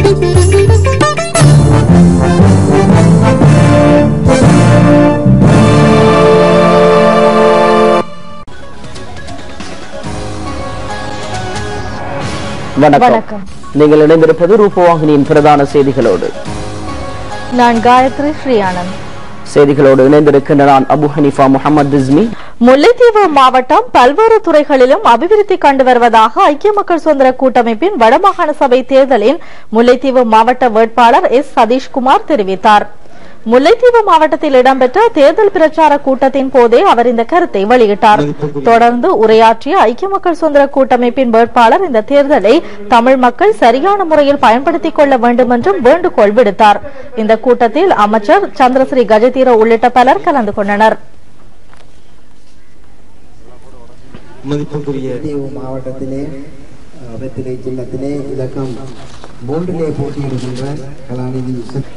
வணக்கம் வணக்கம் நீங்கள் இணைந்திருப்பது ரூபவாகினியின் பிரதான செய்திகளோடு நான் காயத்ரி ஸ்ரீயானந்த் செய்திகளோடு இணைந்திருக்கின்ற நான் அபு ஹனீஃபா முகமது ரிஸ்மி முல்லைத்தீவு மாவட்டம் பல்வேறு துறைகளிலும் அபிவிருத்தி கண்டு வருவதாக ஐக்கிய மக்கள் சுதந்திர கூட்டமைப்பின் வடமாகாண சபை தேர்தலின் முல்லைத்தீவு மாவட்ட வேட்பாளர் எஸ் சதீஷ்குமார் தெரிவித்தார் முல்லைத்தீவு மாவட்டத்தில் இடம்பெற்ற தேர்தல் பிரச்சார கூட்டத்தின் போதே அவர் இந்த கருத்தை வெளியிட்டார் தொடர்ந்து உரையாற்றிய ஐக்கிய மக்கள் சுதந்திர கூட்டமைப்பின் வேட்பாளர் இந்த தேர்தலை தமிழ் மக்கள் சரியான முறையில் பயன்படுத்திக் கொள்ள வேண்டும் என்றும் வேண்டுகோள் விடுத்தார் இந்த கூட்டத்தில் அமைச்சர் சந்திரஸ்ரீ கஜதீர உள்ளிட்ட பலர் கலந்து கொண்டனர் மதிப்புக்குரிய தீவு மாவட்டத்திலே அஹ், வெற்றிலை சின்னத்திலே இலக்கம் மூன்றிலே போட்டியிடுகின்ற கலாநிதி சு-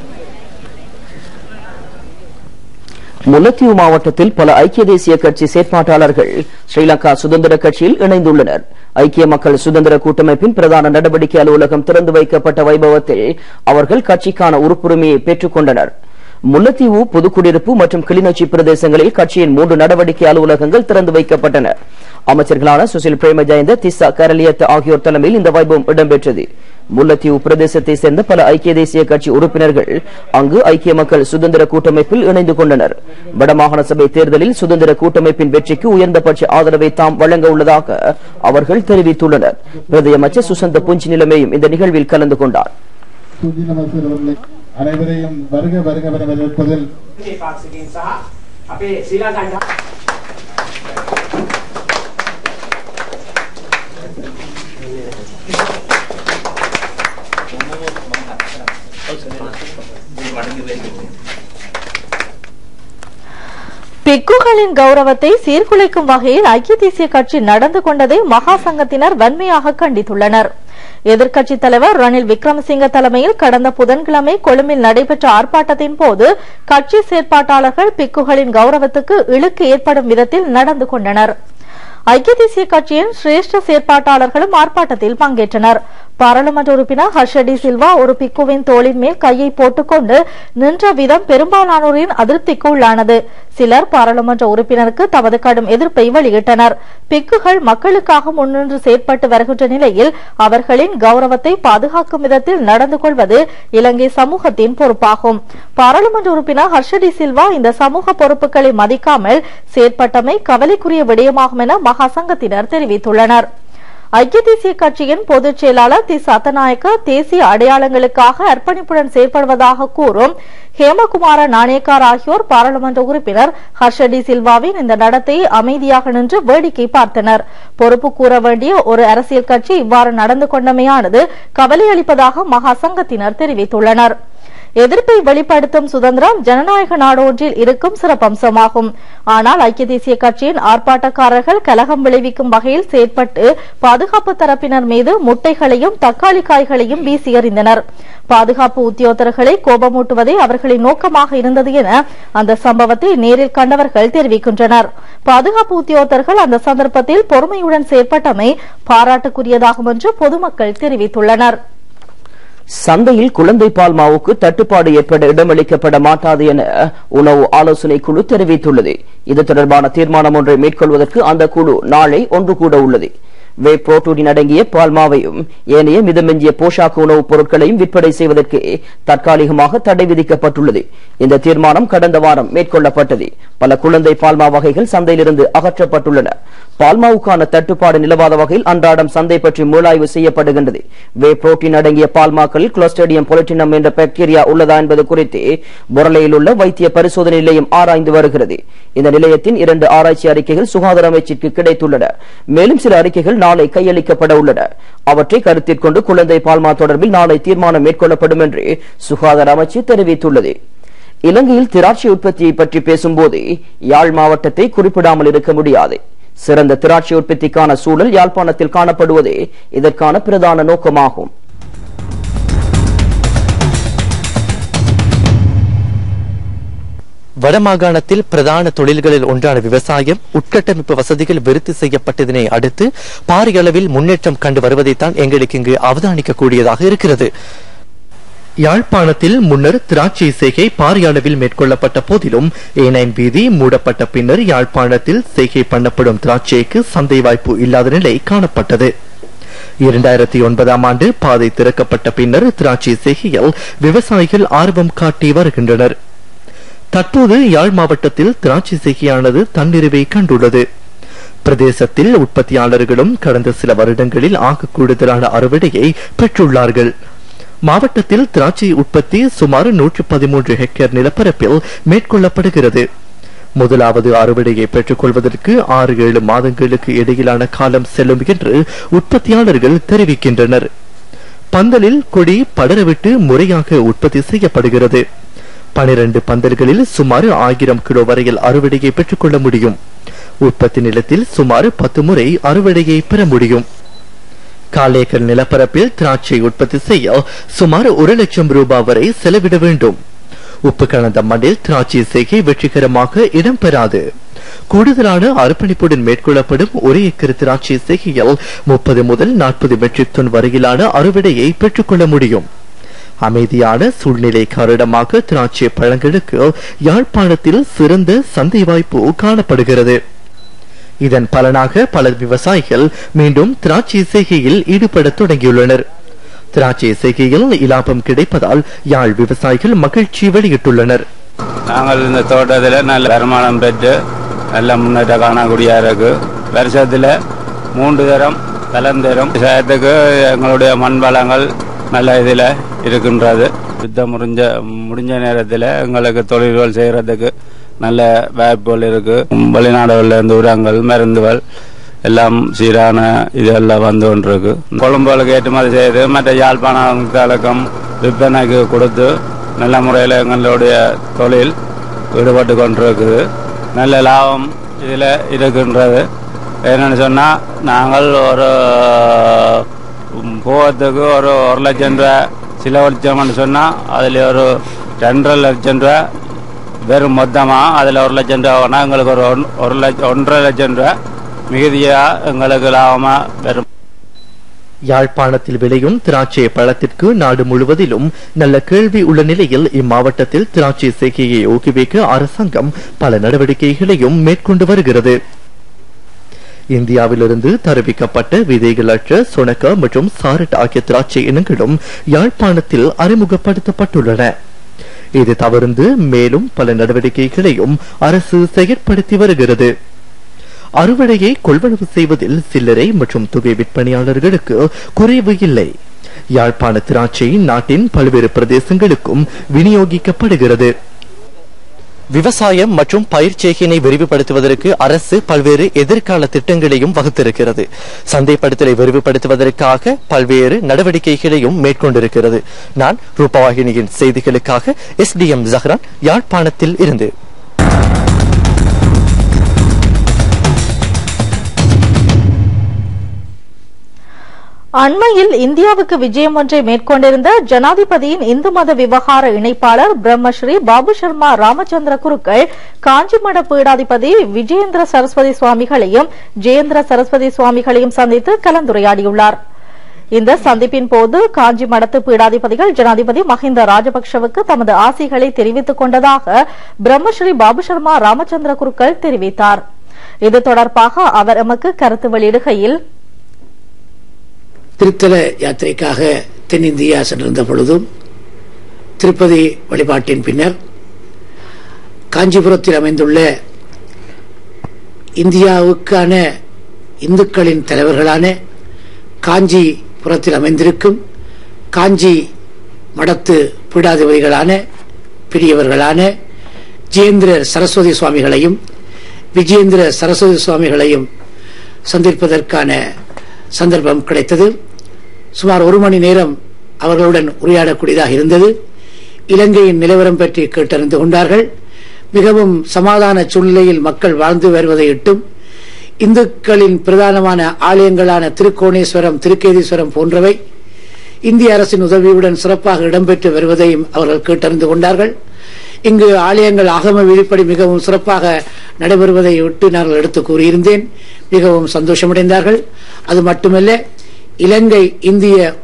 முல்லைத்தீவு மாவட்டத்தில் பல ஐக்கிய தேசிய கட்சி செயற்பாட்டாளர்கள் ஸ்ரீலங்கா சுதந்திர கட்சியில் இணைந்துள்ளனர் ஐக்கிய மக்கள் சுதந்திர கூட்டமைப்பின் பிரதான நடவடிக்கை அலுவலகம் திறந்து வைக்கப்பட்ட வைபவத்தில் அவர்கள் கட்சிக்கான உறுப்புரிமையை பெற்றுக் கொண்டனர் முல்லைத்தீவு புதுக்குடியிருப்பு மற்றும் கிளிநொச்சி பிரதேசங்களில் கட்சியின் மூன்று நடவடிக்கை அலுவலகங்கள் திறந்து வைக்கப்பட்டன அமைச்சர்களான சுசில் பிரேமஜயந்த திஸ்ஸா கரலியத் ஆகியோர் தலைமையில் இந்த வைபவம் இடம்பெற்றது முல்லைத்தீவு பிரதேசத்தை சேர்ந்த பல ஐக்கிய தேசிய கட்சி உறுப்பினர்கள் அங்கு ஐக்கிய மக்கள் சுதந்திர கூட்டமைப்பில் இணைந்து கொண்டனர் வடமாகாண சபை தேர்தலில் சுதந்திர கூட்டமைப்பின் வெற்றிக்கு உயர்ந்தபட்ச ஆதரவை தாம் வழங்க உள்ளதாக அவர்கள் தெரிவித்துள்ளனர் பிரதி அமைச்சர் சுசந்த புஞ்சி நிலைமையும் இந்த நிகழ்வில் கலந்து கொண்டார் சுஜித் நமஸ்கர் அவர்களை அனைவரையும் வருக வருக வர வரவேற்பதில் මේ පාක්ෂිකයින් සහ අපේ ශ්‍රී ලංකා பிக்குகளின் கௌரவத்தை சீர்குலைக்கும் வகையில் ஐக்கிய தேசிய கட்சி நடந்து கொண்டதை மகா சங்கத்தினர் வன்மையாக கண்டித்துள்ளனர் எதிர்க்கட்சித் தலைவர் ரணில் விக்ரமசிங்க தலைமையில் கடந்த புதன்கிழமை கொழும்பில் நடைபெற்ற ஆர்ப்பாட்டத்தின் போது கட்சி செயற்பாட்டாளர்கள் பிக்குகளின் கௌரவத்துக்கு இழுக்கு ஏற்படும் விதத்தில் நடந்து கொண்டனர் ஐக்கிய தேசிய கட்சியின் சிரேஷ்ட செயற்பாட்டாளர்களும் ஆர்ப்பாட்டத்தில் பங்கேற்றனர் பாராளுமன்ற உறுப்பினர் ஹர்ஷடி சில்வா ஒரு பிக்குவின் தோளின் மேல் கையை போட்டுக்கொண்டு நின்ற விதம் பெரும்பாலானோரின் அதிருப்திக்கு உள்ளானது சிலர் பாராளுமன்ற உறுப்பினருக்கு தமது கடும் எதிர்ப்பை வெளியிட்டனர் பிக்குகள் மக்களுக்காக முன்னின்று செயற்பட்டு வருகின்ற நிலையில் அவர்களின் கௌரவத்தை பாதுகாக்கும் விதத்தில் நடந்து கொள்வது இலங்கை சமூகத்தின் பொறுப்பாகும் பாராளுமன்ற உறுப்பினர் ஹர்ஷடி சில்வா இந்த சமூக பொறுப்புகளை மதிக்காமல் செயற்பட்டமை கவலைக்குரிய விடயமாகும் என மகா சங்கத்தினர் தெரிவித்துள்ளனர் ஐக்கிய தேசிய கட்சியின் பொதுச் செயலாளர் தி சத்தநாயக்க தேசிய அடையாளங்களுக்காக அர்ப்பணிப்புடன் செயற்படுவதாக கூறும் ஹேமகுமார நாணயக்கார் ஆகியோர் பாராளுமன்ற உறுப்பினர் ஹர்ஷடி சில்வாவின் இந்த நடத்தையை அமைதியாக நின்று வேடிக்கை பார்த்தனர் பொறுப்பு கூற வேண்டிய ஒரு அரசியல் கட்சி இவ்வாறு நடந்து கொண்டமையானது கவலையளிப்பதாக மகா சங்கத்தினர் தெரிவித்துள்ளனர் எதிர்ப்பை வெளிப்படுத்தும் சுதந்திரம் ஜனநாயக நாடொன்றில் இருக்கும் சிறப்பம்சமாகும் ஆனால் ஐக்கிய தேசிய கட்சியின் ஆர்ப்பாட்டக்காரர்கள் கலகம் விளைவிக்கும் வகையில் செயற்பட்டு பாதுகாப்பு தரப்பினர் மீது முட்டைகளையும் தக்காளி காய்களையும் வீசி எறிந்தனர் பாதுகாப்பு உத்தியோகத்தர்களை கோபமூட்டுவதே அவர்களின் நோக்கமாக இருந்தது என அந்த சம்பவத்தை நேரில் கண்டவர்கள் தெரிவிக்கின்றனர் பாதுகாப்பு உத்தியோகத்தர்கள் அந்த சந்தர்ப்பத்தில் பொறுமையுடன் செயற்பட்டமை பாராட்டுக்குரியதாகும் என்று பொதுமக்கள் தெரிவித்துள்ளனர் சந்தையில் குழந்தை பால் மாவுக்கு தட்டுப்பாடு ஏற்பட இடமளிக்கப்பட மாட்டாது என உணவு ஆலோசனை குழு தெரிவித்துள்ளது இது தொடர்பான தீர்மானம் ஒன்றை மேற்கொள்வதற்கு அந்த குழு நாளை ஒன்று கூட உள்ளது வே புரோட்டீன் அடங்கிய பால் மாவையும் ஏனைய மிதமெஞ்சிய போஷாக்கு உணவுப் பொருட்களையும் விற்பனை செய்வதற்கு தற்காலிகமாக தடை விதிக்கப்பட்டுள்ளது இந்த தீர்மானம் கடந்த வாரம் மேற்கொள்ளப்பட்டது பல குழந்தை பால்மா வகைகள் சந்தையிலிருந்து அகற்றப்பட்டுள்ளன பால்மாவுக்கான தட்டுப்பாடு நிலவாத வகையில் அன்றாடம் சந்தை பற்றி மூலாய்வு செய்யப்படுகின்றது வே புரோட்டீன் அடங்கிய பால்மாக்களில் குளோஸ்டேடியம் பொலிட்டினம் என்ற பாக்டீரியா உள்ளதா என்பது குறித்து புரளையில் உள்ள வைத்திய பரிசோதனை நிலையம் ஆராய்ந்து வருகிறது இந்த நிலையத்தின் இரண்டு ஆராய்ச்சி அறிக்கைகள் சுகாதார அமைச்சிற்கு கிடைத்துள்ளன மேலும் சில அறிக்கைகள் நாளை கையளிக்கப்பட உள்ளன அவற்றை கருத்தில் கொண்டு குழந்தை பால்மா தொடர்பில் நாளை தீர்மானம் மேற்கொள்ளப்படும் என்று சுகாதார அமைச்சு தெரிவித்துள்ளது இலங்கையில் திராட்சை உற்பத்தியை பற்றி பேசும்போது யாழ் மாவட்டத்தை குறிப்பிடாமல் இருக்க முடியாது சிறந்த திராட்சை உற்பத்திக்கான சூழல் யாழ்ப்பாணத்தில் காணப்படுவதே இதற்கான பிரதான நோக்கமாகும் வடமாகாணத்தில் பிரதான தொழில்களில் ஒன்றான விவசாயம் உட்கட்டமைப்பு வசதிகள் விருத்தி செய்யப்பட்டதனை அடுத்து பாரிய அளவில் முன்னேற்றம் கண்டு வருவதைத்தான் எங்களுக்கு இங்கு அவதானிக்க கூடியதாக இருக்கிறது யாழ்ப்பாணத்தில் முன்னர் திராட்சை செய்கை பாரிய அளவில் மேற்கொள்ளப்பட்ட போதிலும் ஏனைன் வீதி மூடப்பட்ட பின்னர் யாழ்ப்பாணத்தில் செய்கை பண்ணப்படும் திராட்சைக்கு சந்தை வாய்ப்பு இல்லாத நிலை காணப்பட்டது இரண்டாயிரத்தி ஒன்பதாம் ஆண்டு பாதை திறக்கப்பட்ட பின்னர் திராட்சை செய்கையில் விவசாயிகள் ஆர்வம் காட்டி வருகின்றனர் தற்போது யாழ் மாவட்டத்தில் திராட்சை செய்கையானது தன்னிறைவை கண்டுள்ளது பிரதேசத்தில் உற்பத்தியாளர்களும் கடந்த சில வருடங்களில் ஆக கூடுதலான அறுவடையை பெற்றுள்ளார்கள் மாவட்டத்தில் திராட்சை உற்பத்தி சுமார் நூற்றி பதிமூன்று ஹெக்டேர் நிலப்பரப்பில் மேற்கொள்ளப்படுகிறது முதலாவது அறுவடையை பெற்றுக் கொள்வதற்கு ஆறு ஏழு மாதங்களுக்கு இடையிலான காலம் செல்லும் என்று உற்பத்தியாளர்கள் தெரிவிக்கின்றனர் பந்தலில் கொடி படரவிட்டு முறையாக உற்பத்தி செய்யப்படுகிறது பனிரண்டு பந்தல்களில் சுமார் ஆயிரம் கிலோ வரையில் அறுவடையை பெற்றுக்கொள்ள முடியும் உற்பத்தி நிலத்தில் சுமார் பத்து முறை அறுவடையை பெற முடியும் காலேக்கர் நிலப்பரப்பில் திராட்சை உற்பத்தி செய்ய சுமார் ஒரு லட்சம் ரூபாய் வரை செலவிட வேண்டும் உப்பு கலந்த மண்ணில் திராட்சை செய்கை வெற்றிகரமாக இடம்பெறாது கூடுதலான அர்ப்பணிப்புடன் மேற்கொள்ளப்படும் ஒரு ஏக்கர் திராட்சை செய்கையில் முப்பது முதல் நாற்பது மெட்ரிக் டன் வரையிலான அறுவடையை பெற்றுக்கொள்ள முடியும் அமைதியான சூழ்நிலை காரணமாக திராட்சை பழங்களுக்கு யாழ்ப்பாணத்தில் சிறந்த சந்தை வாய்ப்பு காணப்படுகிறது இதன் பலனாக பல விவசாயிகள் மீண்டும் திராட்சை செய்கையில் ஈடுபட தொடங்கியுள்ளனர் திராட்சை செய்கையில் இலாபம் கிடைப்பதால் யாழ் விவசாயிகள் மகிழ்ச்சி வெளியிட்டுள்ளனர் நாங்கள் இந்த தோட்டத்தில் நல்ல வருமானம் பெற்று நல்ல முன்னேற்றம் காணக்கூடிய இருக்கு வருஷத்தில் மூன்று தரம் கலந்தரம் விவசாயத்துக்கு எங்களுடைய மண் வளங்கள் நல்ல இதில் இருக்கின்றது யுத்தம் முடிஞ்ச முடிஞ்ச நேரத்தில் எங்களுக்கு தொழில்கள் செய்கிறதுக்கு நல்ல வாய்ப்புகள் இருக்கு வெளிநாடுகளில் இருந்து உரங்கள் மருந்துகள் எல்லாம் சீரான இதெல்லாம் வந்து கொண்டிருக்கு கொழும்புகளுக்கு ஏற்றுமதி செய்து மற்ற யாழ்ப்பாணம் விற்பனைக்கு கொடுத்து நல்ல முறையில் எங்களுடைய தொழில் ஈடுபட்டு கொண்டிருக்குது நல்ல லாபம் இதில் இருக்கின்றது என்னன்னு சொன்னால் நாங்கள் ஒரு போகிறதுக்கு ஒரு ஒரு லட்சம் ரூபா செலவழிச்சோம்னு சொன்னால் அதில் ஒரு ரெண்டரை லட்சம் ரூபா வெறும் மொத்தமாக அதில் ஒரு லட்சம் ரூபா வேணா எங்களுக்கு ஒரு ஒன்- ஒரு லட்சம் ஒன்றரை லட்சம் ரூபா மிகுதியாக எங்களுக்கு லாபமாக வெறும் யாழ்ப்பாணத்தில் விளையும் திராட்சை பழத்திற்கு நாடு முழுவதிலும் நல்ல கேள்வி உள்ள நிலையில் இம்மாவட்டத்தில் திராட்சை செய்கையை ஊக்குவிக்க அரசாங்கம் பல நடவடிக்கைகளையும் மேற்கொண்டு வருகிறது இந்தியாவிலிருந்து தருவிக்கப்பட்ட விதைகளற்ற சுணக்க மற்றும் சாரட் ஆகிய திராட்சை இனங்களும் யாழ்ப்பாணத்தில் அறிமுகப்படுத்தப்பட்டுள்ளன இது தவிர்த்து மேலும் பல நடவடிக்கைகளையும் அரசு செயற்படுத்தி வருகிறது அறுவடையை கொள்வனவு செய்வதில் சில்லறை மற்றும் தொகை விற்பனையாளர்களுக்கு குறைவு இல்லை யாழ்ப்பாண திராட்சை நாட்டின் பல்வேறு பிரதேசங்களுக்கும் விநியோகிக்கப்படுகிறது விவசாயம் மற்றும் பயிர் செய்கையினை விரிவுபடுத்துவதற்கு அரசு பல்வேறு எதிர்கால திட்டங்களையும் வகுத்திருக்கிறது சந்தைப்படுத்தலை விரிவுபடுத்துவதற்காக பல்வேறு நடவடிக்கைகளையும் மேற்கொண்டிருக்கிறது நான் ரூபவாகினியின் செய்திகளுக்காக எஸ் டி எம் ஜஹ்ரான் யாழ்ப்பாணத்தில் இருந்து அண்மையில் இந்தியாவுக்கு விஜயம் ஒன்றை மேற்கொண்டிருந்த ஜனாதிபதியின் இந்து மத விவகார இணைப்பாளர் பிரம்மஸ்ரீ பாபு சர்மா ராமச்சந்திர குருக்கள் காஞ்சிமட பீடாதிபதி விஜயேந்திர சரஸ்வதி சுவாமிகளையும் ஜெயேந்திர சரஸ்வதி சுவாமிகளையும் சந்தித்து கலந்துரையாடியுள்ளார் இந்த சந்திப்பின் போது காஞ்சி மடத்து பீடாதிபதிகள் ஜனாதிபதி மஹிந்த ராஜபக்ஷவுக்கு தமது ஆசைகளை தெரிவித்துக் கொண்டதாக பிரம்மஸ்ரீ பாபு சர்மா ராமச்சந்திர குருக்கள் தெரிவித்தார் இது தொடர்பாக அவர் எமக்கு கருத்து வெளியிடுகையில் திருத்தல யாத்திரைக்காக தென்னிந்தியா சென்றிருந்த பொழுதும் திருப்பதி வழிபாட்டின் பின்னர் காஞ்சிபுரத்தில் அமைந்துள்ள இந்தியாவுக்கான இந்துக்களின் தலைவர்களான காஞ்சிபுரத்தில் அமைந்திருக்கும் காஞ்சி மடத்து பீடாதிபதிகளான பெரியவர்களான ஜெயேந்திர சரஸ்வதி சுவாமிகளையும் விஜயேந்திர சரஸ்வதி சுவாமிகளையும் சந்திப்பதற்கான சந்தர்ப்பம் கிடைத்தது சுமார் ஒரு மணி நேரம் அவர்களுடன் உரையாடக்கூடியதாக இருந்தது இலங்கையின் நிலவரம் பற்றி கேட்டறிந்து கொண்டார்கள் மிகவும் சமாதான சூழ்நிலையில் மக்கள் வாழ்ந்து வருவதையிட்டும் இந்துக்களின் பிரதானமான ஆலயங்களான திருக்கோணேஸ்வரம் திருக்கேதீஸ்வரம் போன்றவை இந்திய அரசின் உதவியுடன் சிறப்பாக இடம்பெற்று வருவதையும் அவர்கள் கேட்டறிந்து கொண்டார்கள் இங்கு ஆலயங்கள் ஆகம விதிப்படி மிகவும் சிறப்பாக நடைபெறுவதை விட்டு நாங்கள் எடுத்து கூறியிருந்தேன் மிகவும் சந்தோஷமடைந்தார்கள் அது மட்டுமல்ல இலங்கை இந்திய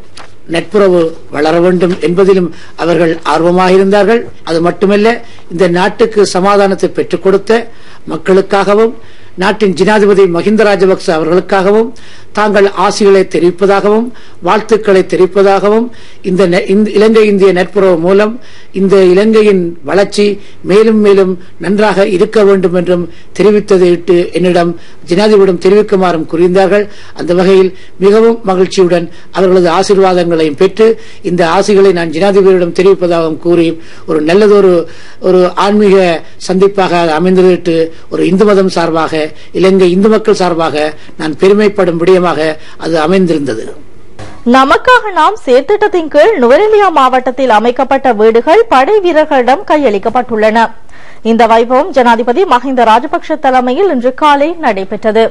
நட்புறவு வளர வேண்டும் என்பதிலும் அவர்கள் ஆர்வமாக இருந்தார்கள் அது மட்டுமல்ல இந்த நாட்டுக்கு சமாதானத்தை பெற்றுக் கொடுத்த மக்களுக்காகவும் நாட்டின் ஜனாதிபதி மஹிந்த ராஜபக்ச அவர்களுக்காகவும் தாங்கள் ஆசிகளை தெரிவிப்பதாகவும் வாழ்த்துக்களை தெரிவிப்பதாகவும் இந்த நெ- இந்த இலங்கை இந்திய நட்புறவு மூலம் இந்த இலங்கையின் வளர்ச்சி மேலும் மேலும் நன்றாக இருக்க வேண்டும் என்றும் தெரிவித்ததை இட்டு என்னிடம் ஜனாதிபதியிடம் தெரிவிக்குமாறும் கூறியிருந்தார்கள் அந்த வகையில் மிகவும் மகிழ்ச்சியுடன் அவர்களது ஆசீர்வாதங்களையும் பெற்று இந்த ஆசைகளை நான் ஜனாதிபதியிடம் தெரிவிப்பதாகவும் கூறி ஒரு நல்லதொரு ஒரு ஆன்மீக சந்திப்பாக அது அமைந்ததிட்டு ஒரு இந்து மதம் சார்பாக இலங்கை இந்து மக்கள் சார்பாக நான் பெருமைப்படும் விடயமாக அது அமைந்திருந்தது நமக்காக நாம் சேர்த்திட்டத்தின் கீழ் நுவரெலியா மாவட்டத்தில் அமைக்கப்பட்ட வீடுகள் படை வீரர்களிடம் கையளிக்கப்பட்டுள்ளன இந்த வைபவம் ஜனாதிபதி மஹிந்த ராஜபக்ஷ தலைமையில் இன்று காலை நடைபெற்றது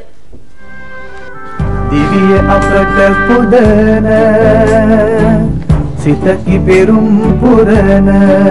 දිවිය අපට පුදන සිතකි පෙරුම් පුරන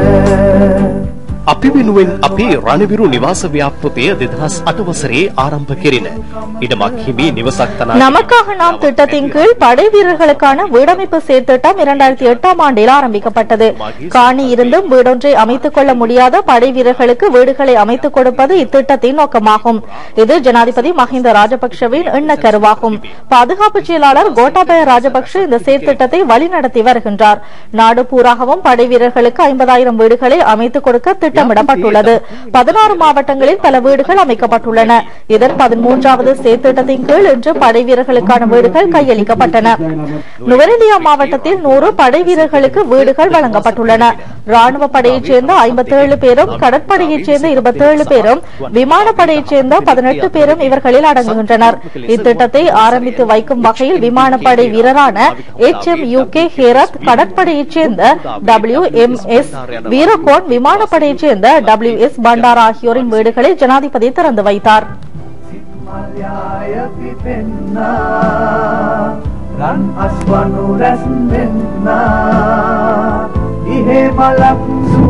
අපි වෙනුවෙන් අපේ රණවිරු නිවාස ව්‍යාපෘතිය දෙදහස් අට වසරේ ආරම්භ කෙරෙන ඉඩමක් හිමි නිවසක් තනා நமக்காக நாம் திட்டத்தின் கீழ் படை வீரர்களுக்கான வீடமைப்பு சேர்த்திட்டம் இரண்டாயிரத்தி எட்டாம் ஆண்டில் ஆரம்பிக்கப்பட்டது காணி இருந்தும் வீடொன்றை அமைத்துக் கொள்ள முடியாத படை வீரர்களுக்கு வீடுகளை அமைத்துக் கொடுப்பது இத்திட்டத்தின் நோக்கமாகும் இது ஜனாதிபதி மஹிந்த ராஜபக்ஷவின் எண்ண கருவாகும் பாதுகாப்பு செயலாளர் கோட்டாபய ராஜபக்ஷ இந்த செயற்திட்டத்தை வழிநடத்தி வருகின்றார் நாடு பூராகவும் படை வீரர்களுக்கு ஐம்பதாயிரம் வீடுகளை அமைத்துக் கொடுக்க திட்டமிடப்பட்டுள்ளது பதினாறு மாவட்டங்களில் பல வீடுகள் அமைக்கப்பட்டுள்ளன இதன் பதிமூன்றாவது செயற்திட்டத்தின் கீழ் இன்று படை வீரர்களுக்கான வீடுகள் கையளிக்கப்பட்டன நுவரெலியா மாவட்டத்தில் நூறு படை வீரர்களுக்கு வீடுகள் வழங்கப்பட்டுள்ளன ராணுவ படையைச் சேர்ந்த ஐம்பத்தேழு பேரும் கடற்படையைச் சேர்ந்த இருபத்தேழு பேரும் விமானப்படையைச் சேர்ந்த பதினெட்டு பேரும் இவர்களில் அடங்குகின்றனர் இத்திட்டத்தை ஆரம்பித்து வைக்கும் வகையில் விமானப்படை வீரரான H M U K Herath கடற்படையைச் சேர்ந்த டபிள்யூ எம் எஸ் வீரகோன் விமானப்படையைச் சேர்ந்த டபிள்யூ எஸ் பண்டாரா ஆகியோரின் வீடுகளை ஜனாதிபதி திறந்து வைத்தார் මල්යාය පිපෙන්නා රන් අස්වනු රැස් වෙන්නා ඉහේ මලක්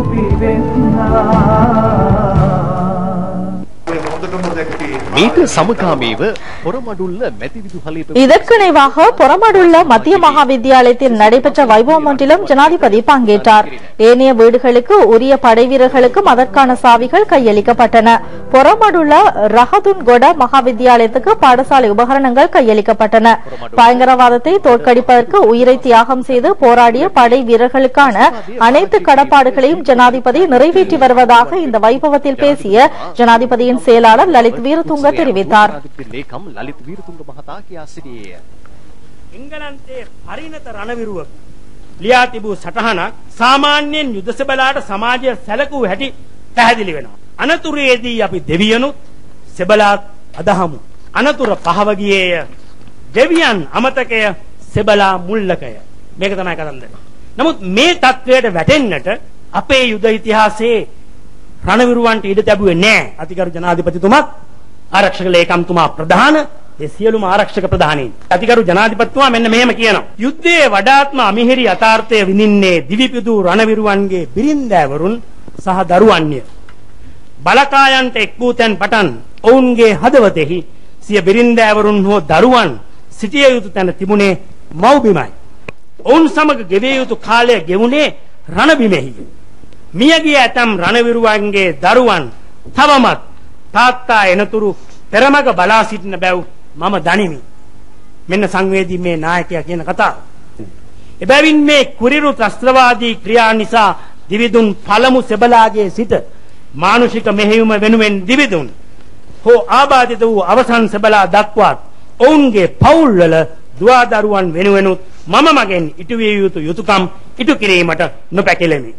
සුපිවෙන්නා මීට සමකාමීව පොරමඩුල්ල මැතිවිදු හලේ இதற்கிணைவாக புறமடுள்ள மத்திய மகா வித்தியாலயத்தில் நடைபெற்ற வைபவம் ஒன்றிலும் ஜனாதிபதி பங்கேற்றார் ஏனைய வீடுகளுக்கு உரிய படை வீரர்களுக்கும் அதற்கான சாவிகள் கையளிக்கப்பட்டன புறமடுள்ள ரஹதுன் கொட மகா வித்தியாலயத்துக்கு பாடசாலை உபகரணங்கள் கையளிக்கப்பட்டன பயங்கரவாதத்தை தோற்கடிப்பதற்கு உயிரை தியாகம் செய்து போராடிய படை வீரர்களுக்கான அனைத்து கடப்பாடுகளையும் ஜனாதிபதி நிறைவேற்றி வருவதாக இந்த வைபவத்தில் பேசிய ஜனாதிபதியின் செயலாளர் லலித் வீரதுங்க தெரிவித்தார் ලේකම් ලලිත් වීරතුංග මහතා කියා සිටියේය. එංගලන්තයේ පරිණත රණවිරුවක ලියා තිබූ සටහනක් සාමාන්‍යයෙන් යුද සෙබලාට සමාජය සැලකූ හැටි පැහැදිලි වෙනවා. අනතුරේදී අපි දෙවියනුත් සෙබලාත් අදහමු. අනතුර පහව ගියේය. දෙවියන් අමතකය සෙබලා මුල්ලකය. මේක තමයි කතන්දර. නමුත් මේ தത്വයට වැටෙන්නට අපේ යුද ඉතිහාසයේ රණවිරුවන්ට ඉඩ ලැබුවේ නැහැ. අතිගරු ජනාධිපතිතුමත් ආරක්ෂක ලේකම්තුමා ප්‍රධාන ඒ සියලුම ආරක්ෂක ප්‍රධානීන්. අතිගරු ජනාධිපතිතුමා මෙන්න මෙහෙම කියනවා. යුද්ධයේ වඩාත්ම අමිහිරි යථාර්ථය විඳින්නේ දිවිපිදු රණවිරුවන්ගේ බිරින්දෑවරුන් සහ දරුවන්ය. බලකායන්ට එක් වූ තැන් පටන් ඔවුන්ගේ හදවතෙහි සිය බිරින්දෑවරුන් හෝ දරුවන් සිටිය යුතු තැන තිබුණේ මව්බිමයි. ඔවුන් සමග ගෙවිය යුතු කාලය ගෙවුනේ රණබිමෙහි. මියගිය ඇතම් රණවිරුවන්ගේ දරුවන් තවමත් තාත්තා එනතුරු පෙරමග බලා සිටින බැව් මම දනිමි. මෙන්න සංවේදී මේ නායකයා කියන කතාව. එබැවින් මේ කුරිරු ත්‍රස්ත්‍රවාදී ක්‍රියා නිසා දිවිදුන් පළමු සෙබලාගේ සිට මානුෂික මෙහෙයුම වෙනුවෙන් දිවිදුන් හෝ ආබාධිත වූ අවසන් සෙබලා දක්වාත් ඔවුන්ගේ පවුල්වල දුවාදරුවන් වෙනුවෙනුත් මම මගෙන් ඉටුවිය යුතු යුතුයකම් ඉටු කිරීමට නොපැකිලෙමි.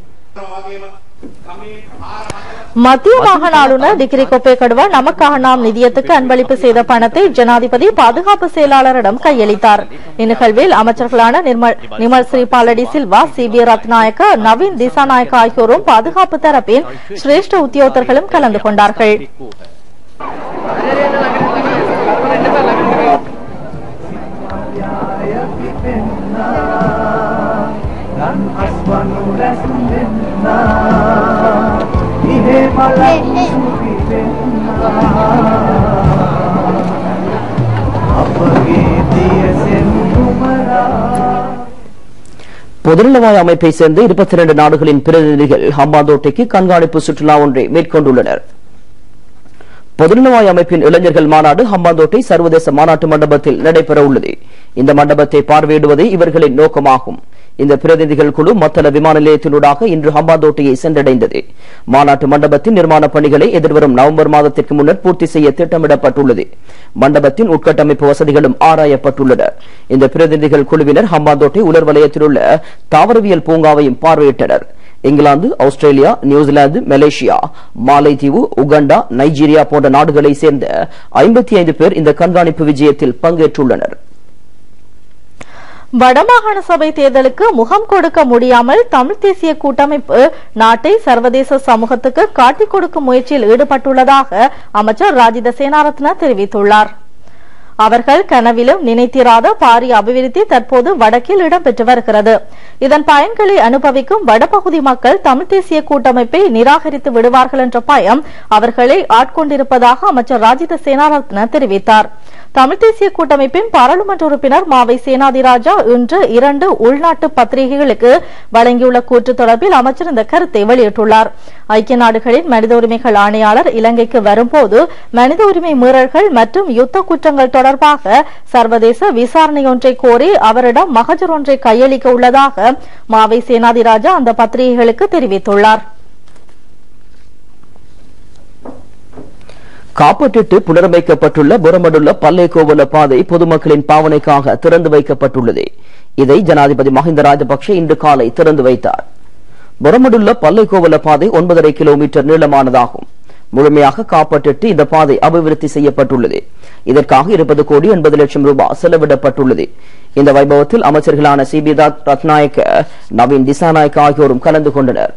மத்திய மாகாண ஆளுநர் டிகிரி கொப்பே கடுவா நமக்காக நாம் நிதியத்துக்கு அன்பளிப்பு செய்த பணத்தை ஜனாதிபதி பாதுகாப்பு செயலாளரிடம் கையளித்தார் இந்நிகழ்வில் அமைச்சர்களான நிர்மல் நிமல் ஸ்ரீ பாலடி சில்வா சி பி ரத்நாயக்க நவீன் திசாநாயக்க ஆகியோரும் பாதுகாப்பு தரப்பின் சிரேஷ்ட உத்தியோகத்தர்களும் கலந்து கொண்டார்கள் මල්යාය පිපෙන්නා රන් අස්වනු රැස් වෙන්නා ඉහේ මලක් සුපිවෙන්නා අපගේ දියසෙන් කුමරා பொதுநலவாய அமைப்பை சேர்ந்த இருபத்தி இரண்டு நாடுகளின் பிரதிநிதிகள் ஹம்பாந்தோட்டைக்கு கண்காணிப்பு சுற்றுலா ஒன்றை மேற்கொண்டுள்ளனர் பொதுநலவாய அமைப்பின் இளைஞர்கள் மாநாடு ஹம்பாந்தோட்டை சர்வதேச மாநாட்டு மண்டபத்தில் நடைபெற உள்ளது இந்த மண்டபத்தை பார்வையிடுவதே இவர்களின் நோக்கமாகும் இந்த பிரதிநிதிகள் குழு மத்தள விமான நிலையத்தினூடாக இன்று ஹம்பாந்தோட்டையை சென்றடைந்தது மாநாட்டு மண்டபத்தின் நிர்மாண பணிகளை எதிர்வரும் நவம்பர் மாதத்திற்கு முன்னர் பூர்த்தி செய்ய திட்டமிடப்பட்டுள்ளது மண்டபத்தின் உட்கட்டமைப்பு வசதிகளும் ஆராயப்பட்டுள்ளன இந்த பிரதிநிதிகள் குழுவினர் ஹம்பாந்தோட்டை உலர் வலயத்தில் உள்ள தாவரவியல் பூங்காவையும் பார்வையிட்டனர் England Australia New Zealand Malaysia Maldives Uganda Nigeria போன்ற நாடுகளைச் சேர்ந்த ஐம்பத்தி ஐந்து பேர் இந்த கண்காணிப்பு விஜயத்தில் பங்கேற்றுள்ளனர் வடமாகாண சபை தேர்தலுக்கு முகம் கொடுக்க முடியாமல் தமிழ் தேசிய கூட்டமைப்பு நாட்டை சர்வதேச சமூகத்துக்கு காட்டிக் கொடுக்கும் முயற்சியில் ஈடுபட்டுள்ளதாக அமைச்சர் ராஜித சேனாரத்ன தெரிவித்துள்ளார் அவர்கள் கனவிலும் நினைத்திராத பாரிய அபிவிருத்தி தற்போது வடக்கில் இடம்பெற்று வருகிறது இதன் பயன்களை அனுபவிக்கும் வடபகுதி மக்கள் தமிழ் தேசிய கூட்டமைப்பை நிராகரித்து விடுவார்கள் என்ற பயம் அவர்களை ஆட்கொண்டிருப்பதாக அமைச்சர் ராஜித சேனாரத்ன தெரிவித்தார் தமிழ் தேசிய கூட்டமைப்பின் பாராளுமன்ற உறுப்பினர் மாவை சேனாதிராஜா இன்று இரண்டு உள்நாட்டு பத்திரிகைகளுக்கு வழங்கியுள்ள கூற்று தொடர்பில் அமைச்சர் இந்த கருத்தை வெளியிட்டுள்ளார் ஐக்கிய நாடுகளின் மனித உரிமைகள் ஆணையாளர் இலங்கைக்கு வரும்போது மனித உரிமை மீறல்கள் மற்றும் யுத்த குற்றங்கள் தொடர்பாக சர்வதேச விசாரணை ஒன்றை கோரி அவரிடம் மகஜர் ஒன்றை கையளிக்க உள்ளதாக மாவை சேனாதிராஜா அந்த பத்திரிகைகளுக்கு தெரிவித்துள்ளார் காப்பற்றிட்டு புனரமைக்கப்பட்டுள்ள புறமடுள்ள பல்லேகோவல பாதை பொதுமக்களின் பாவனைக்காக திறந்து வைக்கப்பட்டுள்ளது இதை ஜனாதிபதி மஹிந்த ராஜபக்ஷ இன்று காலை திறந்து வைத்தார் புறமடுள்ள பல்லேகோவல பாதை ஒன்பதரை கிலோமீட்டர் நீளமானதாகும் முழுமையாக காப்பற்றிட்டு இந்த பாதை அபிவிருத்தி செய்யப்பட்டுள்ளது இதற்காக இருபது கோடி எண்பது லட்சம் ரூபாய் செலவிடப்பட்டுள்ளது இந்த வைபவத்தில் அமைச்சர்களான சிபிதா ரத்நாயக்க நவீன் திசாநாயக்க ஆகியோரும் கலந்து கொண்டனர்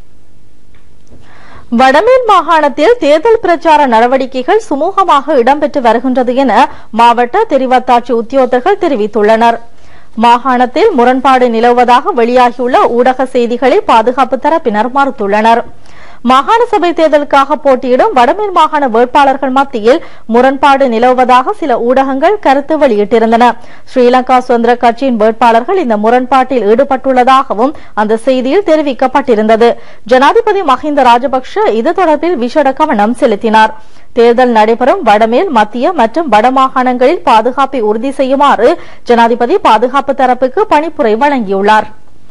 வடமேல் மாகாணத்தில் தேர்தல் பிரச்சார நடவடிக்கைகள் சுமூகமாக இடம்பெற்று வருகின்றது என மாவட்ட தெரிவத்தாட்சி உத்தியோகத்தர்கள் தெரிவித்துள்ளனர் மாகாணத்தில் முரண்பாடு நிலவுவதாக வெளியாகியுள்ள ஊடக செய்திகளை பாதுகாப்பு தரப்பினர் மறுத்துள்ளனர் மாகாண சபை தேர்தலுக்காக போட்டியிடும் வடமேல் மாகாண வேட்பாளர்கள் மத்தியில் முரண்பாடு நிலவுவதாக சில ஊடகங்கள் கருத்து வெளியிட்டிருந்தன ஸ்ரீலங்கா சுதந்திர கட்சியின் வேட்பாளர்கள் இந்த முரண்பாட்டில் ஈடுபட்டுள்ளதாகவும் அந்த செய்தியில் தெரிவிக்கப்பட்டிருந்தது ஜனாதிபதி மஹிந்த ராஜபக்ஷ இது தொடர்பில் விசேட கவனம் செலுத்தினார் தேர்தல் நடைபெறும் வடமேல் மத்திய மற்றும் வடமாகாணங்களில் பாதுகாப்பை உறுதி செய்யுமாறு ஜனாதிபதி பாதுகாப்பு தரப்புக்கு பணிப்புரை வழங்கியுள்ளார்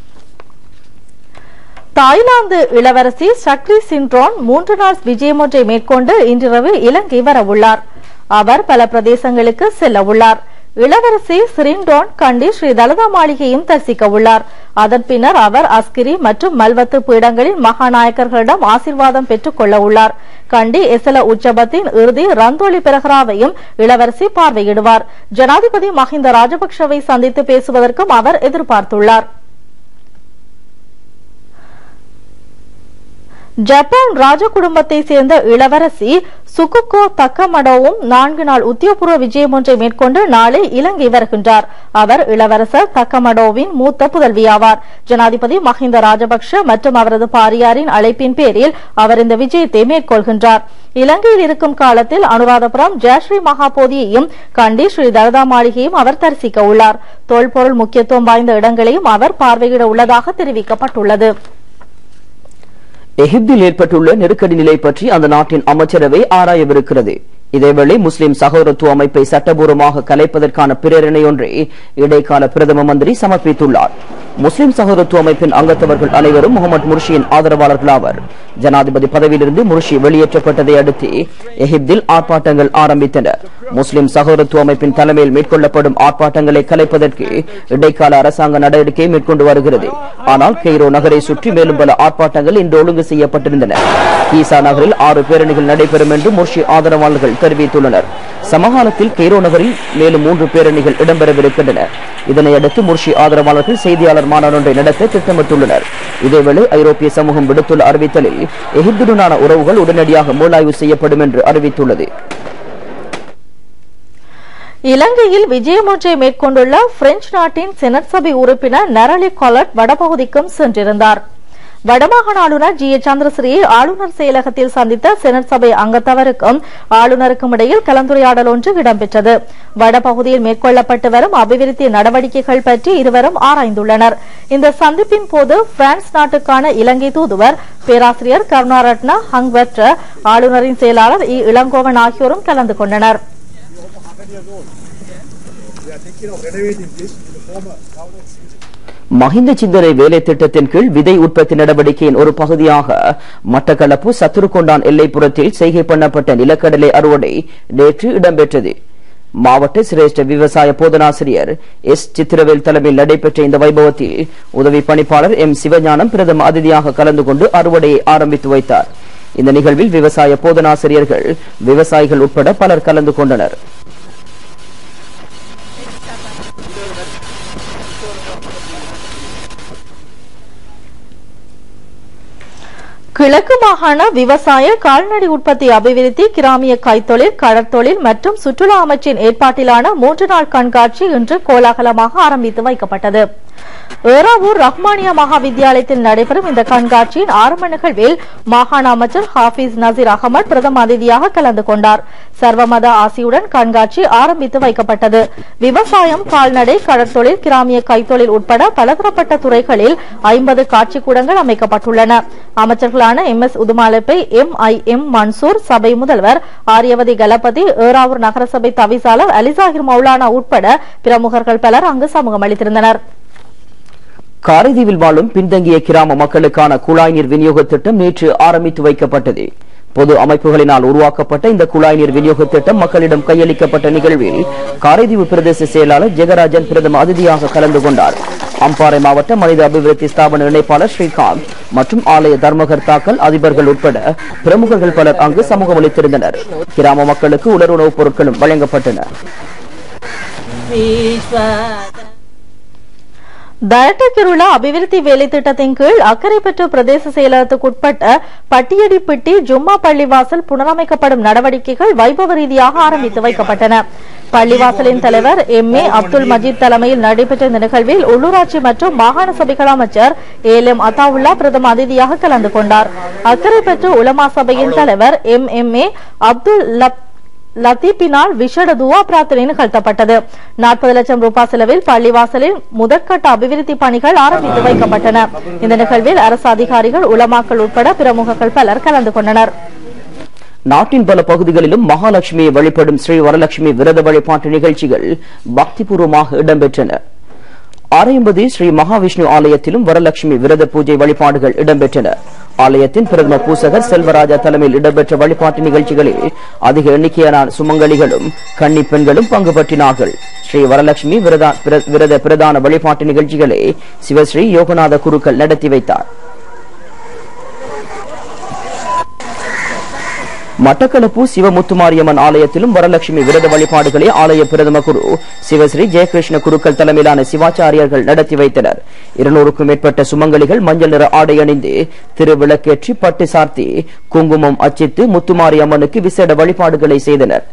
தாய்லாந்து இளவரசி சக்ரி சின்ட்ரோன் மூன்று நாள் விஜயம் ஒன்றை மேற்கொண்டு இன்றிரவு இலங்கை வரவுள்ளார் அவர் பல பிரதேசங்களுக்கு செல்ல உள்ளார் இளவரசி சிரிண்டோன் கண்டி ஸ்ரீ தலதா மாளிகையும் தரிசிக்க உள்ளார் அதன் பின்னர் அவர் அஸ்கிரி மற்றும் மல்வத்து பீடங்களின் மகாநாயக்கர்களிடம் ஆசிர்வாதம் பெற்றுக் கொள்ள உள்ளார் கண்டி எசல உற்சவத்தின் இறுதி ரந்தோலி பிரகராவையும் இளவரசி பார்வையிடுவார் ஜனாதிபதி மஹிந்த ராஜபக்ஷவை சந்தித்து பேசுவதற்கும் அவர் எதிர்பார்த்துள்ளார் ஜப்பான் ராஜ குடும்பத்தை சேர்ந்த இளவரசி சுகுகோ தக்கமடோவும் நான்கு நாள் உத்தியோகபூர்வ விஜயம் ஒன்றை மேற்கொண்டு நாளை இலங்கை வருகின்றார் அவர் இளவரசர் தக்கமடோவின் மூத்த புதல்வியாவார் ஜனாதிபதி மஹிந்த ராஜபக்ஷ மற்றும் அவரது பாரியாரின் அழைப்பின் பேரில் அவர் இந்த விஜயத்தை மேற்கொள்கின்றார் இலங்கையில் இருக்கும் காலத்தில் அனுராதபுரம் ஜெயஸ்ரீ மகாபோதியையும் கண்டி ஸ்ரீ தலதா மாளிகையும் அவர் தரிசிக்க உள்ளார் தொல்பொருள் முக்கியத்துவம் வாய்ந்த இடங்களையும் அவர் பார்வையிட உள்ளதாக தெரிவிக்கப்பட்டுள்ளது எகிப்தில் ஏற்பட்டுள்ள நெருக்கடி நிலை பற்றி அந்த நாட்டின் அமைச்சரவை ஆராயவிருக்கிறது இதேவேளை முஸ்லிம் சகோதரத்துவ அமைப்பை சட்டபூர்வமாக கலைப்பதற்கான பிரேரணை ஒன்றை இடைக்கால பிரதம மந்திரி சமர்ப்பித்துள்ளார் முஸ்லிம் சகோதரத்துவ அமைப்பின் அங்கத்தவர்கள் அனைவரும் முகமது முர்ஷியின் ஆதரவாளர்களாவர் ஜனாதிபதி பதவியிலிருந்து முர்ஷி வெளியேற்றப்பட்டதை அடுத்து எகிப்தில் ஆர்ப்பாட்டங்கள் ஆரம்பித்தன முஸ்லிம் சகோதரத்துவ அமைப்பின் தலைமையில் மேற்கொள்ளப்படும் ஆர்ப்பாட்டங்களை கலைப்பதற்கு இடைக்கால அரசாங்க நடவடிக்கை மேற்கொண்டு வருகிறது ஆனால் கெய்ரோ நகரை சுற்றி மேலும் பல ஆர்ப்பாட்டங்கள் இன்று ஒழுங்கு செய்யப்பட்டிருந்தன ஈசா நகரில் ஆறு பேரணிகள் நடைபெறும் என்று முர்ஷி ஆதரவாளர்கள் தெரிவித்துள்ளனர் சமகாலத்தில் கெய்ரோ நகரில் மேலும் மூன்று பேரணிகள் இடம்பெறவிருக்கின்றன இதனையடுத்து முர்ஷி ஆதரவாளர்கள் செய்தியாளர் மாநாடு ஒன்றை நடத்த திட்டமிட்டுள்ளனர் இதேவேளை ஐரோப்பிய சமூகம் விடுத்துள்ள அறிவித்தலில் எகிப்துடனான உறவுகள் உடனடியாக மூலாய்வு செய்யப்படும் என்று அறிவித்துள்ளது இலங்கையில் விஜயம் ஒன்றை மேற்கொண்டுள்ள பிரெஞ்சு நாட்டின் செனட் சபை உறுப்பினர் நரலி கொலட் வடபகுதிக்கும் சென்றிருந்தார் வடமாகாண ஆளுநர் ஜி ஏ சந்திரசிறியை ஆளுநர் செயலகத்தில் சந்தித்த செனட் சபை அங்கத்தவருக்கும் ஆளுநருக்கும் இடையில் கலந்துரையாடல் ஒன்று இடம்பெற்றது வடபகுதியில் மேற்கொள்ளப்பட்டு வரும் அபிவிருத்தி நடவடிக்கைகள் பற்றி இருவரும் ஆராய்ந்துள்ளனர் இந்த சந்திப்பின் போது பிரான்ஸ் நாட்டுக்கான இலங்கை தூதுவர் பேராசிரியர் கருணாரட்ன ஹங்வெற்ற ஆளுநரின் செயலாளர் இ இளங்கோவன் ஆகியோரும் கலந்து கொண்டனர் மஹிந்த சிந்தனை வேலை திட்டத்தின் கீழ் விதை உற்பத்தி நடவடிக்கையின் ஒரு பகுதியாக மட்டக்களப்பு சத்துருக்கொண்டான் எல்லைப்புறத்தில் செய்கை பண்ணப்பட்ட நிலக்கடலை அறுவடை நேற்று இடம்பெற்றது மாவட்ட சிரேஷ்ட விவசாய போதனாசிரியர் எஸ் சித்திரவேல் தலைமையில் நடைபெற்ற இந்த வைபவத்தில் உதவி பணிப்பாளர் எம் சிவஞானம் பிரதம அதிதியாக கலந்து கொண்டு அறுவடையை ஆரம்பித்து வைத்தார் இந்த நிகழ்வில் விவசாய போதனாசிரியர்கள் விவசாயிகள் உட்பட பலர் கலந்து கொண்டனர் கிழக்கு மாகாண விவசாய கால்நடை உற்பத்தி அபிவிருத்தி கிராமிய கைத்தொழில் கடற்தொழில் மற்றும் சுற்றுலா அமைச்சின் ஏற்பாட்டிலான மூன்று நாள் கண்காட்சி இன்று கோலாகலமாக ஆரம்பித்து வைக்கப்பட்டது ஏறாவூர் ரஹ்மானியா மகா வித்தியாலயத்தில் நடைபெறும் இந்த கண்காட்சியின் ஆரம்ப நிகழ்வில் மாகாண அமைச்சர் ஹாஃபிஸ் நசீர் அகமது பிரதம அதிதியாக கலந்து கொண்டார் சர்வமத ஆசியுடன் கண்காட்சி ஆரம்பித்து வைக்கப்பட்டது விவசாயம் கால்நடை கடற்தொழில் கிராமிய கைத்தொழில் உட்பட பலதரப்பட்ட துறைகளில் ஐம்பது காட்சிக்கூடங்கள் அமைக்கப்பட்டுள்ளன அமைச்சர்களான M S Uthumalebbe M I M Mansoor சபை முதல்வர் ஆரியவதி கலபதி ஏறாவூர் நகரசபை தவிசாளர் அலிசாகிர் மௌலானா உட்பட பிரமுகர்கள் பலர் அங்கு சமூகம் அளித்திருந்தனர் காரைதீவில் வாழும் பின்தங்கிய கிராம மக்களுக்கான குழாய் நீர் விநியோக திட்டம் நேற்று ஆரம்பித்து வைக்கப்பட்டது பொது அமைப்புகளினால் உருவாக்கப்பட்ட இந்த குழாய் நீர் விநியோக திட்டம் மக்களிடம் கையளிக்கப்பட்ட நிகழ்வில் காரைதீவு பிரதேச செயலாளர் ஜெகராஜன் பிரதம அதிதியாக கலந்து கொண்டார் அம்பாறை மாவட்ட மனித அபிவிருத்தி ஸ்தாபன இணைப்பாளர் ஸ்ரீகாந்த் மற்றும் ஆலய தர்மகர்த்தாக்கள் அதிபர்கள் உட்பட பிரமுகர்கள் பலர் அங்கு சமூகம் அளித்திருந்தனர் கிராம மக்களுக்கு உலர் உணவுப் பொருட்களும் வழங்கப்பட்டன தயட்டக்கிருளா அபிவிருத்தி வேலை திட்டத்தின் கீழ் அக்கரைப்பற்று பிரதேச செயலகத்துக்குட்பட்ட பட்டியடிப்பிட்டி ஜும்மா பள்ளிவாசல் புனரமைக்கப்படும் நடவடிக்கைகள் வைபவ ரீதியாக ஆரம்பித்து வைக்கப்பட்டன பள்ளிவாசலின் தலைவர் எம் ஏ அப்துல் மஜீத் தலைமையில் நடைபெற்ற இந்த நிகழ்வில் உள்ளூராட்சி மற்றும் மாகாண சபைகள் அமைச்சர் ஏல் எம் அத்தாவுல்லா பிரதம அதிதியாக கலந்து கொண்டார் அக்கரைப்பற்று உலமா சபையின் தலைவர் எம் எம் ஏ அப்துல் லப் லத்தீப்பினால் விஷட துவா பிரார்த்தனை நிகழ்த்தப்பட்டது நாற்பது லட்சம் ரூபாய் செலவில் பள்ளிவாசலில் முதற்கட்ட அபிவிருத்தி பணிகள் ஆரம்பித்து வைக்கப்பட்டன இந்த நிகழ்வில் அரசு அதிகாரிகள் உலமாக்கள் உட்பட பிரமுகர்கள் பலர் கலந்து கொண்டனர் நாட்டின் பல பகுதிகளிலும் மகாலட்சுமியை வழிபடும் ஸ்ரீ வரலட்சுமி விரத வழிபாட்டு நிகழ்ச்சிகள் பக்திபூர்வமாக இடம்பெற்றன ஆரையம்பதி ஸ்ரீ மகாவிஷ்ணு ஆலயத்திலும் வரலட்சுமி விரத பூஜை வழிபாடுகள் இடம்பெற்றன ஆலயத்தின் பிரதம பூசகர் செல்வராஜா தலைமையில் இடம்பெற்ற வழிபாட்டு நிகழ்ச்சிகளில் அதிக எண்ணிக்கையான சுமங்கலிகளும் கன்னி பெண்களும் பங்கு பற்றினார்கள் ஸ்ரீ வரலட்சுமி விரதா- பிர- விரத பிரதான வழிபாட்டு நிகழ்ச்சிகளை சிவஸ்ரீ யோகநாத குருக்கள் நடத்தி வைத்தார் மட்டக்களப்பு சிவமுத்துமாரியம்மன் ஆலயத்திலும் வரலட்சுமி விரத வழிபாடுகளை ஆலய பிரதம குரு சிவஸ்ரீ ஜெயகிருஷ்ண குருக்கள் தலைமையிலான சிவாச்சாரியர்கள் நடத்தி வைத்தனர் இருநூறுக்கும் மேற்பட்ட சுமங்கலிகள் மஞ்சள் நிற ஆடை அணிந்து திருவிளக்கேற்றி பட்டு சார்த்தி குங்குமம் அச்சித்து முத்துமாரியம்மனுக்கு விசேட வழிபாடுகளை செய்தனர்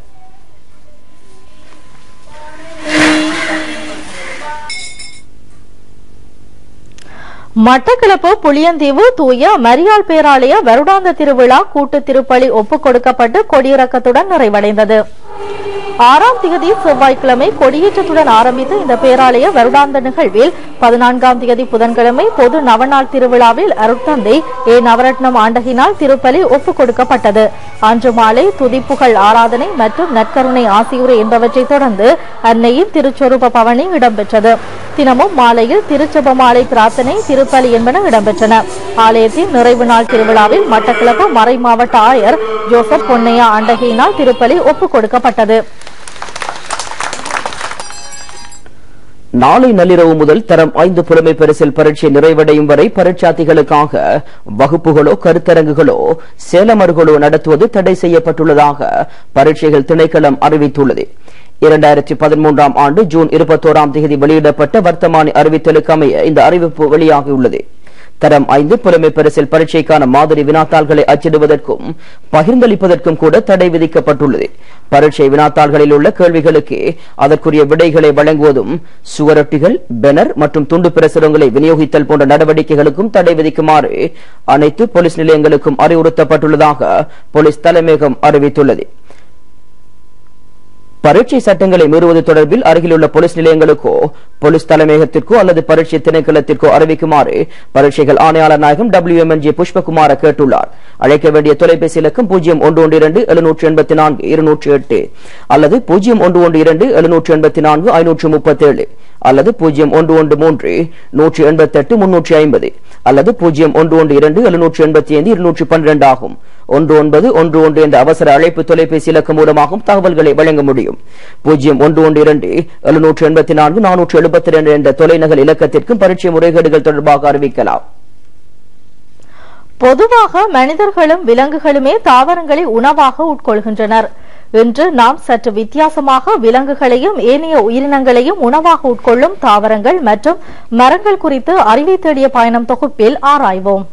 மட்டக்களப்பு புளியந்தீவு தூய மரியாள் பேராலய வருடாந்த திருவிழா கூட்டு திருப்பலி ஒப்புக் கொடுக்கப்பட்டு கொடியிறக்கத்துடன் நிறைவடைந்தது ஆறாம் திகதி செவ்வாய்க்கிழமை கொடியேற்றத்துடன் ஆரம்பித்த இந்த பேராலய வருடாந்த நிகழ்வில் பதினான்காம் திகதி புதன்கிழமை பொது நவநாள் திருவிழாவில் அருட்தந்தை ஏ நவரத்னம் ஆண்டகினால் திருப்பலி ஒப்புக் கொடுக்கப்பட்டது அன்று மாலை துதிப்புகள் ஆராதனை மற்றும் நற்கருணை ஆசியுரை என்பவற்றை தொடர்ந்து அன்னையின் திருச்சொரூப பவனி இடம்பெற்றது தினமும் மாலையில் திருச்செப மாலை பிரார்த்தனை திருப்பலி என்பன இடம்பெற்றன ஆலயத்தின் நிறைவு நாள் திருவிழாவில் மட்டக்களப்பு மறை மாவட்ட ஆயர் ஜோசப் பொன்னையா ஆண்டகையினால் திருப்பலி ஒப்புக் கொடுக்கப்பட்டது நாளை நள்ளிரவு முதல் தரம் ஐந்து புலமை பரிசில் பரீட்சை நிறைவடையும் வரை பரீட்சார்த்திகளுக்காக வகுப்புகளோ கருத்தரங்குகளோ சேலமர்களோ நடத்துவது தடை செய்யப்பட்டுள்ளதாக பரீட்சைகள் திணைக்களம் அறிவித்துள்ளது இரண்டாயிரத்தி பதிமூன்றாம் ஆண்டு ஜூன் இருபத்தோராம் தேதி வெளியிடப்பட்ட வர்த்தமானி அறிவித்தலுக்கு அமைய இந்த அறிவிப்பு வெளியாகியுள்ளது தரம் ஐந்து புலமை பரிசில் பரீட்சைக்கான மாதிரி வினாத்தாள்களை அச்சிடுவதற்கும் பகிர்ந்தளிப்பதற்கும் கூட தடை விதிக்கப்பட்டுள்ளது பரீட்சை வினாத்தாள்களில் உள்ள கேள்விகளுக்கு அதற்குரிய விடைகளை வழங்குவதும் சுவரொட்டிகள் பெனர் மற்றும் துண்டு பிரசுரங்களை விநியோகித்தல் போன்ற நடவடிக்கைகளுக்கும் தடை விதிக்குமாறு அனைத்து போலீஸ் நிலையங்களுக்கும் அறிவுறுத்தப்பட்டுள்ளதாக போலீஸ் தலைமையகம் அறிவித்துள்ளது பரீட்சை சட்டங்களை மீறுவது தொடர்பில் அருகிலுள்ள போலீஸ் நிலையங்களுக்கோ போலீஸ் தலைமையகத்திற்கோ அல்லது பரீட்சை திணைக்களத்திற்கோ அறிவிக்குமாறு பரீட்சைகள் ஆணையாளர் நாயகம் W M N J Pushpakumara கேட்டுள்ளார் அழைக்க வேண்டிய தொலைபேசி இலக்கம் பூஜ்ஜியம் ஒன்று ஒன்று இரண்டு எழுநூற்று எண்பத்தி நான்கு இருநூற்று எட்டு அல்லது பூஜ்ஜியம் ஒன்று ஒன்று இரண்டு எழுநூற்று எண்பத்தி நான்கு ஐநூற்று முப்பத்தேழு அல்லது பூஜ்ஜியம் ஒன்று ஒன்று மூன்று நூற்றி எண்பத்தி எட்டு முன்னூற்றி ஐம்பது அல்லது பூஜ்ஜியம் ஒன்று ஒன்று இரண்டு எழுநூற்று எண்பத்தி ஐந்து இருநூற்றி பன்னிரண்டு ஆகும் ஒன்று ஒன்பது ஒன்று ஒன்று என்ற அவசர அழைப்பு தொலைபேசி இலக்கம் மூலமாகவும் தகவல்களை வழங்க முடியும் பூஜ்ஜியம் ஒன்று ஒன்று இரண்டு எழுநூற்று எண்பத்தி நான்கு நானூற்று எழுபத்தி இரண்டு என்ற தொலைநகல் இலக்கத்திற்கும் பரீட்சை முறைகேடுகள் தொடர்பாக அறிவிக்கலாம் பொதுவாக மனிதர்களும் விலங்குகளுமே தாவரங்களை உணவாக உட்கொள்கின்றனர் இன்று நாம் சற்று வித்தியாசமாக விலங்குகளையும் ஏனைய உயிரினங்களையும் உணவாக உட்கொள்ளும் தாவரங்கள் மற்றும் மரங்கள் குறித்து அறிவை தேடிய பயணம் தொகுப்பில் ஆராய்வோம்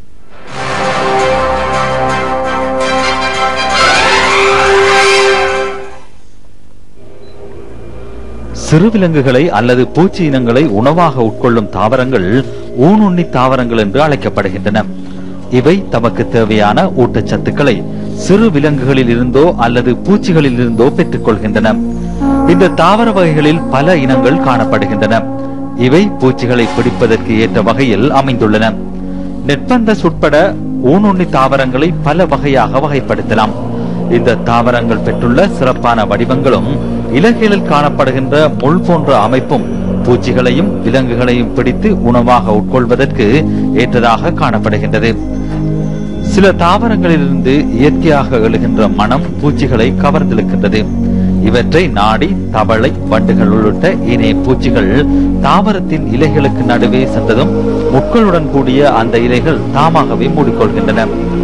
சிறுவிலங்குகளை அல்லது பூச்சி இனங்களை உணவாக உட்கொள்ளும் தாவரங்கள் ஊனுண்ணி தாவரங்கள் என்று அழைக்கப்படுகின்றன இவை தமக்கு தேவையான ஊட்டச்சத்துக்களை சிறு விலங்குகளில் இருந்தோ அல்லது பூச்சிகளில் இருந்தோ பெற்றுக் கொள்கின்றன இந்த தாவர வகைகளில் பல இனங்கள் காணப்படுகின்றன இவை பூச்சிகளை பிடிப்பதற்கு ஏற்ற வகையில் அமைந்துள்ளன நெட்பந்தஸ் உட்பட ஊனுண்ணி தாவரங்களை பல வகையாக வகைப்படுத்தலாம் இந்த தாவரங்கள் பெற்றுள்ள சிறப்பான வடிவங்களும் இலகையில் காணப்படுகின்ற முள் போன்ற அமைப்பும் பூச்சிகளையும் விலங்குகளையும் பிடித்து உணவாக உட்கொள்வதற்கு ஏற்றதாக காணப்படுகின்றது சில தாவரங்களிலிருந்து இயற்கையாக எழுகின்ற மனம் பூச்சிகளை கவர்ந்திழுக்கின்றது இவற்றை நாடி தவளை வண்டுகள் உள்ளிட்ட ஏனைய பூச்சிகள் தாவரத்தின் இலைகளுக்கு நடுவே சென்றதும் முட்களுடன் கூடிய அந்த இலைகள் தாமாகவே மூடிக்கொள்கின்றன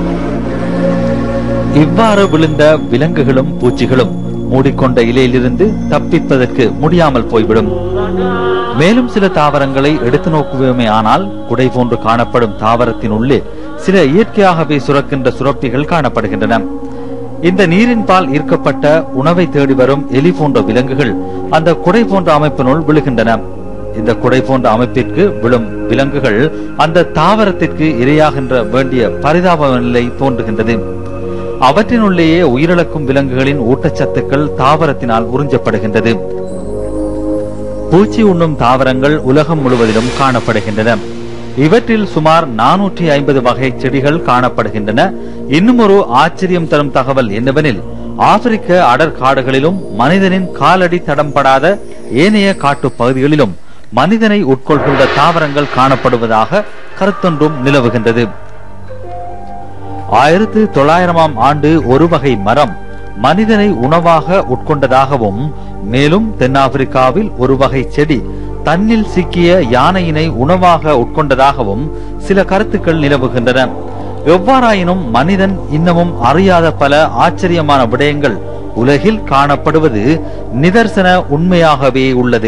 இவ்வாறு விழுந்த விலங்குகளும் பூச்சிகளும் மூடிக்கொண்ட இலையிலிருந்து தப்பிப்பதற்கு முடியாமல் போய்விடும் மேலும் சில தாவரங்களை எடுத்து நோக்குவோமே ஆனால் குடை போன்று காணப்படும் தாவரத்தின் உள்ளே சில இயற்கையாகவே சுரக்கின்ற சுரப்பிகள் காணப்படுகின்றன இந்த நீரின் பால் ஈர்க்கப்பட்ட உணவை தேடி வரும் எலி போன்ற விலங்குகள் அந்த குடை போன்ற அமைப்பினுள் விழுகின்றன இந்த குடை போன்ற அமைப்பிற்கு விழும் விலங்குகள் அந்த தாவரத்திற்கு இரையாகின்ற வேண்டிய பரிதாப நிலை தோன்றுகின்றது அவற்றினுள்ளேயே உயிரிழக்கும் விலங்குகளின் ஊட்டச்சத்துக்கள் தாவரத்தினால் உறிஞ்சப்படுகின்றது பூச்சி உண்ணும் தாவரங்கள் உலகம் முழுவதிலும் காணப்படுகின்றன இவற்றில் சுமார் நானூற்றி ஐம்பது வகை செடிகள் காணப்படுகின்றன இன்னும் ஒரு ஆச்சரியம் தரும் தகவல் என்னவெனில் ஆப்பிரிக்க அடர் காடுகளிலும் மனிதனின் காலடி தடம்படாத ஏனைய காட்டு பகுதிகளிலும் மனிதனை உட்கொள்கின்ற தாவரங்கள் காணப்படுவதாக கருத்தொன்றும் நிலவுகின்றது ஆயிரத்து தொள்ளாயிரமாம் ஆண்டு ஒரு வகை மரம் மனிதனை உணவாக உட்கொண்டதாகவும் மேலும் தென்னாப்பிரிக்காவில் ஒரு வகை செடி தன்னில் சிக்கிய யானையினை உணவாக உட்கொண்டதாகவும் சில கருத்துக்கள் நிலவுகின்றன எவ்வாறாயினும் மனிதன் இன்னமும் அறியாத பல ஆச்சரியமான விடயங்கள் உலகில் காணப்படுவது நிதர்சன உண்மையாகவே உள்ளது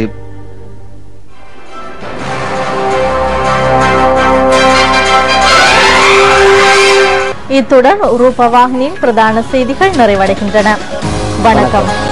இத்துடன் ரூபவாகினியின் பிரதான செய்திகள் நிறைவடைகின்றன வணக்கம்